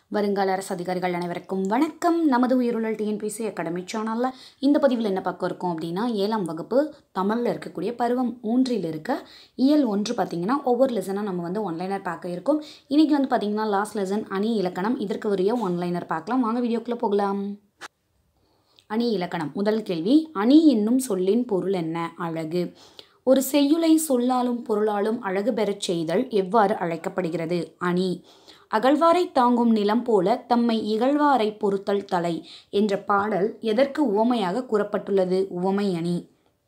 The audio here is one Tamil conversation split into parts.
வருங்கால அரசு அதிகாரிகள் அனைவருக்கும் வணக்கம் நமது உயிருள்ளல் டிஎன்பிசி அகாடமி சேனலில் இந்த பதிவில் என்ன பார்க்க இருக்கோம் அப்படின்னா ஏழாம் வகுப்பு தமிழில் இருக்கக்கூடிய பருவம் மூன்றில் இருக்க இயல் ஒன்று பார்த்திங்கன்னா ஒவ்வொரு லெசனாக நம்ம வந்து ஒன்லைனர் பார்க்க இருக்கோம் இன்றைக்கி வந்து பார்த்திங்கன்னா லாஸ்ட் லெசன் அணி இலக்கணம் இதற்கு உரிய ஒன்லைனர் பார்க்கலாம் வாங்க வீடியோக்குள்ளே போகலாம் அணி இலக்கணம் முதல் கேள்வி அணி என்னும் சொல்லின் பொருள் என்ன அழகு ஒரு செய்யுளை சொல்லாலும் பொருளாலும் அழகு பெறச் செய்தல் எவ்வாறு அழைக்கப்படுகிறது அணி அகழ்வாரை தாங்கும் நிலம் போல தம்மை இகழ்வாரை பொறுத்தல் தலை என்ற பாடல் எதற்கு உவமையாக கூறப்பட்டுள்ளது உவமை அணி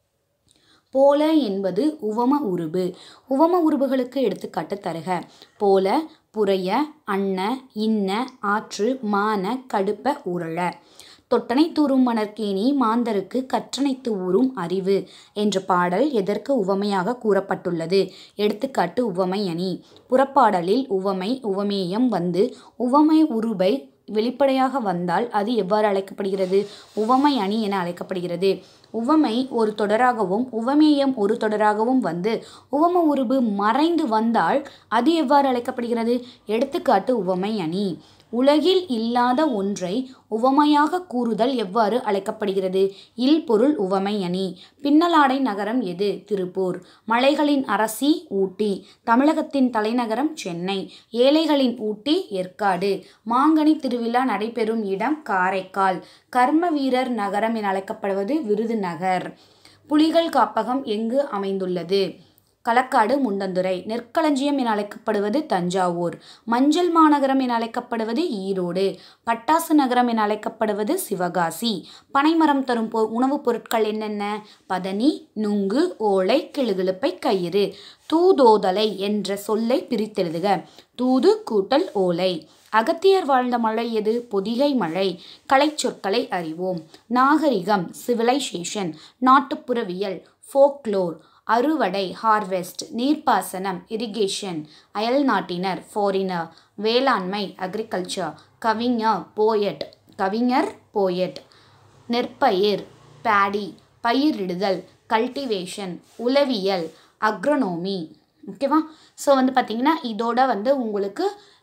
போல என்பது உவம உருபு உவம உருபுகளுக்கு எடுத்துக்காட்டு தருக போல புறைய அன்ன இன்ன ஆற்று மான கடுப்ப உருள தொட்டனை தூறும் மணற்கேணி மாந்தருக்கு கற்றனைத்து ஊறும் அறிவு என்ற பாடல் எதற்கு உவமையாக கூறப்பட்டுள்ளது எடுத்துக்காட்டு உவமை அணி புறப்பாடலில் உவமை உவமேயம் வந்து உவமை உருபை வெளிப்படையாக வந்தால் அது எவ்வாறு அழைக்கப்படுகிறது உவமை அணி என அழைக்கப்படுகிறது உவமை ஒரு தொடராகவும் உவமேயம் ஒரு தொடராகவும் வந்து உவம உருபு மறைந்து வந்தால் அது எவ்வாறு அழைக்கப்படுகிறது எடுத்துக்காட்டு உவமை அணி உலகில் இல்லாத ஒன்றை உவமையாக கூறுதல் எவ்வாறு அழைக்கப்படுகிறது இல் பொருள் உவமை அணி பின்னலாடை நகரம் எது திருப்பூர் மலைகளின் அரசி ஊட்டி தமிழகத்தின் தலைநகரம் சென்னை ஏழைகளின் ஊட்டி ஏற்காடு மாங்கனி திருவிழா நடைபெறும் இடம் காரைக்கால் கர்ம வீரர் நகரம் என அழைக்கப்படுவது விருதுநகர் புலிகள் காப்பகம் எங்கு அமைந்துள்ளது களக்காடு முண்டந்துறை நெற்களஞ்சியம் என அழைக்கப்படுவது தஞ்சாவூர் மஞ்சள் மாநகரம் என அழைக்கப்படுவது ஈரோடு பட்டாசு நகரம் என அழைக்கப்படுவது சிவகாசி பனைமரம் தரும் பொ உணவுப் பொருட்கள் என்னென்ன பதனி நுங்கு ஓலை கிளுகிழுப்பை கயிறு தூதோதலை என்ற சொல்லை பிரித்தெழுதுக தூது கூட்டல் ஓலை அகத்தியர் வாழ்ந்த மழை எது பொதிகை மழை கலைச்சொற்களை அறிவோம் நாகரிகம் சிவிலைசேஷன் நாட்டுப்புறவியல் ஃபோக்லோர் அறுவடை ஹார்வெஸ்ட் நீர்ப்பாசனம் இரிகேஷன் அயல்நாட்டினர் ஃபாரினர் வேளாண்மை அக்ரிகல்ச்சர் கவிஞர் போயட் கவிஞர் போயட் நெற்பயிர் பேடி பயிரிடுதல் கல்டிவேஷன் உளவியல் அக்ரனோமி ஓகேவா ஸோ வந்து பார்த்திங்கன்னா இதோட வந்து உங்களுக்கு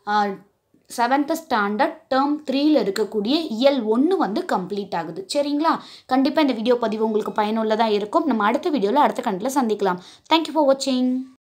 செவன்த்து ஸ்டாண்டர்ட் டேர்ம் த்ரீயில் இருக்கக்கூடிய இயல் ஒன்று வந்து கம்ப்ளீட் ஆகுது சரிங்களா கண்டிப்பாக இந்த வீடியோ பதிவு உங்களுக்கு பயனுள்ளதாக இருக்கும் நம்ம அடுத்த வீடியோவில் அடுத்த கண்டில் சந்திக்கலாம் தேங்க்யூ ஃபார் வாட்சிங்